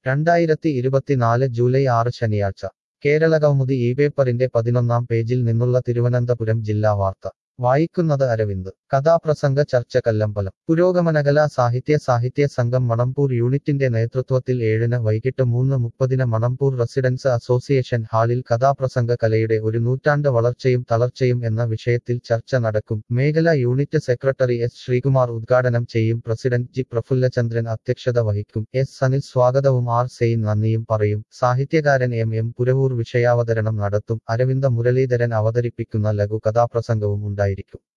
രണ്ടായിരത്തി ഇരുപത്തിനാല് ജൂലൈ ആറ് ശനിയാഴ്ച കേരളകൗമുദി ഈ പേപ്പറിന്റെ പതിനൊന്നാം പേജിൽ നിന്നുള്ള തിരുവനന്തപുരം ജില്ലാ വാർത്ത വായിക്കുന്നത് അരവിന്ദ് കഥാപ്രസംഗ ചർച്ച കല്ലമ്പലം പുരോഗമനകല സാഹിത്യ സാഹിത്യ സംഘം മണമ്പൂർ യൂണിറ്റിന്റെ നേതൃത്വത്തിൽ ഏഴിന് വൈകിട്ട് മൂന്ന് മുപ്പതിന് മണമ്പൂർ റെസിഡൻസ് അസോസിയേഷൻ ഹാളിൽ കഥാപ്രസംഗ കലയുടെ ഒരു നൂറ്റാണ്ട് വളർച്ചയും തളർച്ചയും എന്ന വിഷയത്തിൽ ചർച്ച നടക്കും മേഖല യൂണിറ്റ് സെക്രട്ടറി എസ് ശ്രീകുമാർ ഉദ്ഘാടനം ചെയ്യും പ്രസിഡന്റ് ജി പ്രഫുല്ലചന്ദ്രൻ അധ്യക്ഷത വഹിക്കും എസ് സനിൽ സ്വാഗതവും ആർ സെയിൻ നന്ദിയും പറയും സാഹിത്യകാരൻ എം എം പുരവൂർ വിഷയാവതരണം നടത്തും അരവിന്ദ മുരളീധരൻ അവതരിപ്പിക്കുന്ന ലഘു കഥാപ്രസംഗവും ഉണ്ടായിരിക്കും